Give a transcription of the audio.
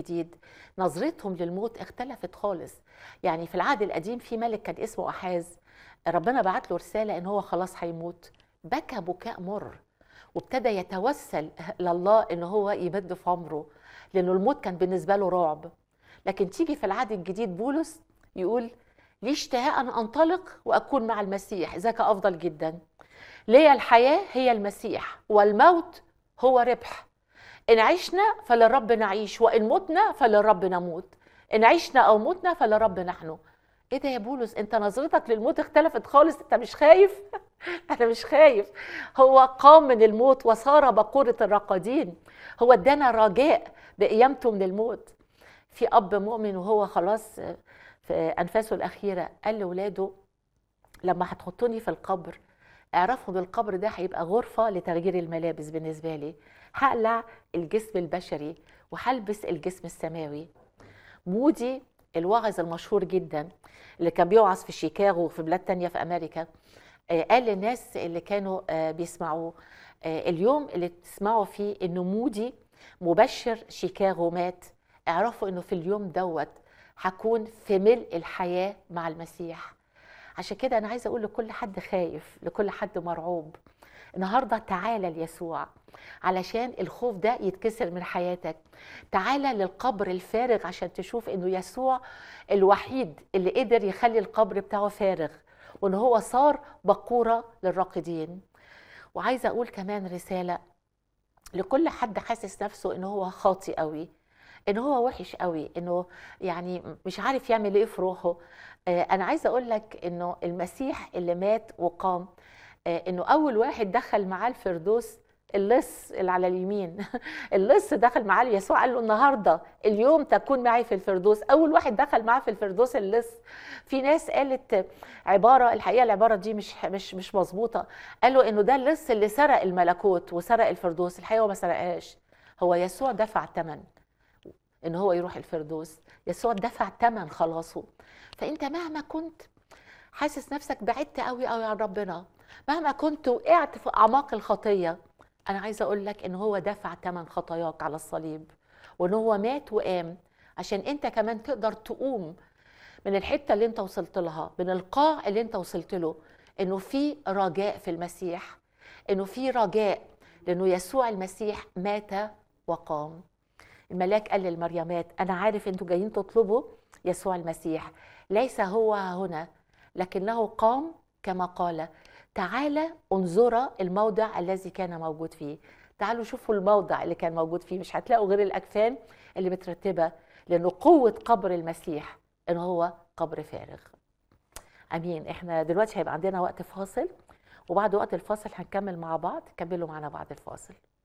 الجديد نظرتهم للموت اختلفت خالص يعني في العهد القديم في ملك كان اسمه احاز ربنا بعت له رساله ان هو خلاص هيموت بكى بكاء مر وابتدى يتوسل لله ان هو يمد في عمره لانه الموت كان بالنسبه له رعب لكن تيجي في العهد الجديد بولس يقول لي اشتهاء ان انطلق واكون مع المسيح ذاك افضل جدا ليا الحياه هي المسيح والموت هو ربح ان عشنا فللرب نعيش وان متنا فللرب نموت ان عشنا او متنا فللرب نحن ايه ده يا بولس انت نظرتك للموت اختلفت خالص انت مش خايف انا مش خايف هو قام من الموت وصار بقورة الرقادين هو ادانا رجاء بقيامته من الموت في اب مؤمن وهو خلاص في انفاسه الاخيره قال لاولاده لما هتحطوني في القبر اعرفوا ان القبر ده هيبقى غرفه لتغيير الملابس بالنسبه لي هقلع الجسم البشري وهلبس الجسم السماوي مودي الواعظ المشهور جدا اللي كان بيوعظ في شيكاغو وفي بلاد تانية في امريكا آه، قال للناس اللي كانوا آه، بيسمعوه آه، اليوم اللي تسمعوا فيه انه مودي مبشر شيكاغو مات اعرفوا انه في اليوم دوت هكون في ملء الحياه مع المسيح عشان كده انا عايزه اقول لكل حد خايف لكل حد مرعوب النهارده تعالى ليسوع علشان الخوف ده يتكسر من حياتك تعالى للقبر الفارغ عشان تشوف انه يسوع الوحيد اللي قدر يخلي القبر بتاعه فارغ وان هو صار بقوره للراقدين وعايزه اقول كمان رساله لكل حد حاسس نفسه ان هو خاطي قوي ان هو وحش قوي انه يعني مش عارف يعمل ايه في روحه آه، انا عايزه اقول لك انه المسيح اللي مات وقام آه، انه اول واحد دخل معاه الفردوس اللص اللي على اليمين اللص دخل معاه يسوع قال له النهارده اليوم تكون معي في الفردوس اول واحد دخل معاه في الفردوس اللص في ناس قالت عباره الحقيقه العباره دي مش مش مش مظبوطه قالوا انه ده اللص اللي سرق الملكوت وسرق الفردوس الحقيقه هو ما سرقهاش هو يسوع دفع ثمن ان هو يروح الفردوس يسوع دفع ثمن خلاصه فانت مهما كنت حاسس نفسك بعدت قوي قوي عن ربنا مهما كنت وقعت في اعماق الخطيه انا عايزه اقول لك ان هو دفع ثمن خطاياك على الصليب وان هو مات وقام عشان انت كمان تقدر تقوم من الحته اللي انت وصلت لها من القاع اللي انت وصلت له انه في رجاء في المسيح انه في رجاء لانه يسوع المسيح مات وقام الملاك قال للمريمات انا عارف انتوا جايين تطلبوا يسوع المسيح ليس هو هنا لكنه قام كما قال تعالى انظر الموضع الذي كان موجود فيه تعالوا شوفوا الموضع اللي كان موجود فيه مش هتلاقوا غير الاكفان اللي مترتبه لانه قوه قبر المسيح ان هو قبر فارغ امين احنا دلوقتي هيبقى عندنا وقت فاصل وبعد وقت الفاصل هنكمل مع بعض كملوا معنا بعد الفاصل